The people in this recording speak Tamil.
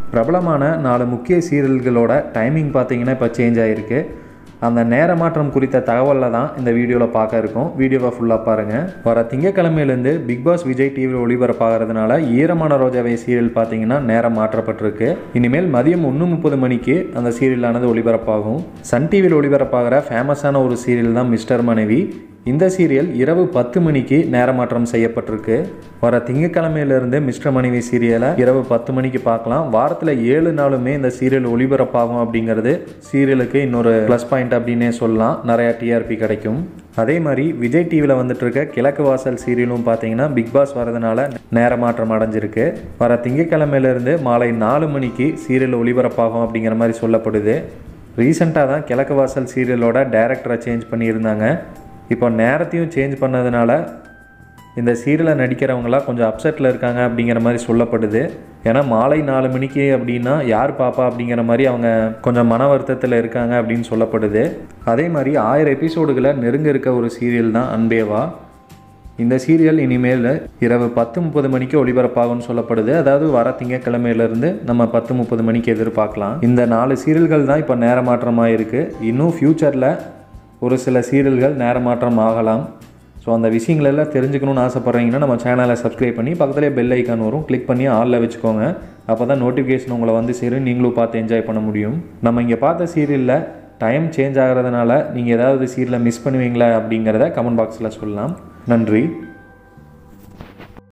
பிரபலமான நாலு முக்கிய சீரியல்களோட டைமிங் பார்த்தீங்கன்னா இப்போ சேஞ்ச் ஆகிருக்கு அந்த நேர மாற்றம் குறித்த தகவலில் தான் இந்த வீடியோவில் பார்க்க இருக்கோம் வீடியோவை ஃபுல்லாக பாருங்கள் வர திங்கக்கிழமையிலேருந்து பிக் பாஸ் விஜய் டிவியில் ஒளிபரப்பாகிறதுனால ஈரமான ரோஜாவை சீரியல் பார்த்தீங்கன்னா நேரம் மாற்றப்பட்டிருக்கு இனிமேல் மதியம் ஒன்று முப்பது மணிக்கு அந்த சீரியலானது ஒளிபரப்பாகும் சன் டிவியில் ஒளிபரப்பாகிற ஃபேமஸான ஒரு சீரியல் தான் மிஸ்டர் மனைவி இந்த சீரியல் இரவு பத்து மணிக்கு நேரமாற்றம் செய்யப்பட்டிருக்கு வர திங்கக்கிழமையிலிருந்து மிஸ்டர் மனைவி சீரியலை இரவு பத்து மணிக்கு பார்க்கலாம் வாரத்தில் ஏழு நாளுமே இந்த சீரியல் ஒளிபரப்பாகும் அப்படிங்கிறது சீரியலுக்கு இன்னொரு ப்ளஸ் பாயிண்ட் அப்படின்னே சொல்லலாம் நிறையா டிஆர்பி கிடைக்கும் அதே மாதிரி விஜய் டிவியில் வந்துட்டு இருக்க கிழக்கு வாசல் சீரியலும் பார்த்தீங்கன்னா பிக் பாஸ் வரதுனால நேரமாற்றம் அடைஞ்சிருக்கு வர திங்கக்கிழமையிலிருந்து மாலை நாலு மணிக்கு சீரியல் ஒளிபரப்பாகும் அப்படிங்கிற மாதிரி சொல்லப்படுது ரீசெண்டாக தான் கிழக்கு வாசல் சீரியலோட டைரக்டரை சேஞ்ச் பண்ணியிருந்தாங்க இப்போ நேரத்தையும் சேஞ்ச் பண்ணதுனால இந்த சீரியலில் நடிக்கிறவங்களாம் கொஞ்சம் அப்செட்டில் இருக்காங்க அப்படிங்கிற மாதிரி சொல்லப்படுது ஏன்னா மாலை நாலு மணிக்கு அப்படின்னா யார் பாப்பா அப்படிங்கிற மாதிரி அவங்க கொஞ்சம் மன வருத்தத்தில் இருக்காங்க அப்படின்னு சொல்லப்படுது அதே மாதிரி ஆயிரம் எபிசோடுகளை நெருங்க இருக்க ஒரு சீரியல் தான் அன்பேவா இந்த சீரியல் இனிமேல் இரவு பத்து முப்பது மணிக்கு ஒளிபரப்பாகும்னு சொல்லப்படுது அதாவது வர திங்கக்கிழமையிலேருந்து நம்ம பத்து முப்பது மணிக்கு எதிர்பார்க்கலாம் இந்த நாலு சீரியல்கள் தான் இப்போ நேரமாற்றமாக இருக்குது இன்னும் ஃப்யூச்சரில் ஒரு சில சீரியல்கள் நேரமாற்றம் ஆகலாம் ஸோ அந்த விஷயங்கள் எல்லாம் தெரிஞ்சுக்கணும்னு ஆசைப்பட்றீங்கன்னா நம்ம சேனலை சப்ஸ்கிரைப் பண்ணி பக்கத்துலேயே பெல் ஐக்கான் வரும் கிளிக் பண்ணி ஆளில் வச்சுக்கோங்க அப்போ தான் நோட்டிஃபிகேஷன் உங்களை வந்து சேரும் நீங்களும் பார்த்து என்ஜாய் பண்ண முடியும் நம்ம இங்கே பார்த்த சீரியலில் டைம் சேஞ்ச் ஆகிறதுனால நீங்கள் ஏதாவது சீரியலை மிஸ் பண்ணுவீங்களா அப்படிங்கிறத கமெண்ட் பாக்ஸில் சொல்லலாம் நன்றி